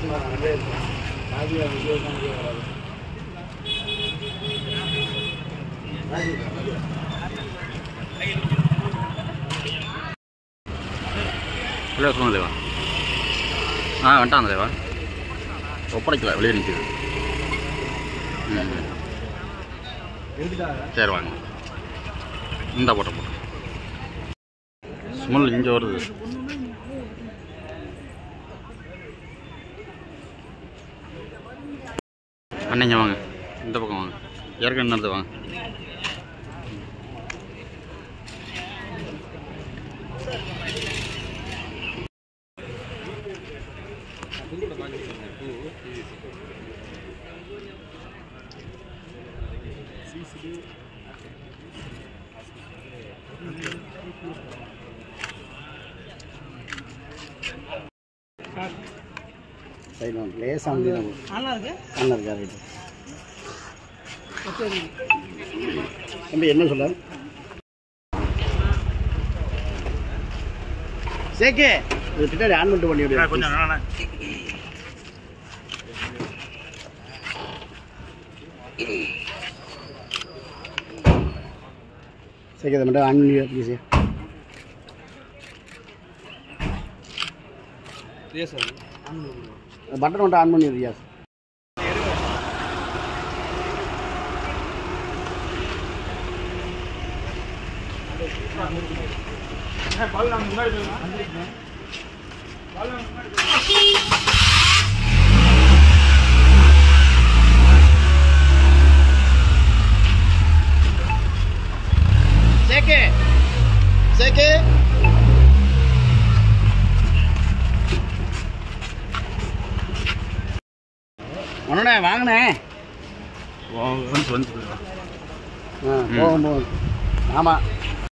இல்லை சொல்லுங்க தேவா ஆ வந்துட்டான் தேவா ஒப்படைக்கல வெளியே நிற்குது ம் சரி வாங்க இந்த போட்ட போட்ட ஸ்மெல் இங்கே வருது அண்ணங்க வாங்க இந்த பக்கம் வாங்க ஏற்கனவே நடந்து வாங்க சைடு வந்து லேசாக வந்து நம்ம நல்லா இருக்கு நல்லா இருக்கா ரைட்டு தம்பி என்ன சொல்ல சேக்கு இது பின்னாடி ஆன் பண்ணிட்டு பண்ணி விடு கொஞ்சம் சேக்கு அதை மட்டும் ஆன் பண்ணி ப்ளீஸ் பட்டன் மட்டும் ஆன் பண்ணி ரியாஸ் சேக்கு சேக்கு ஒன்னே வாங்கினே வந்து வந்து ஆ போகும் போகும் ஆமாம்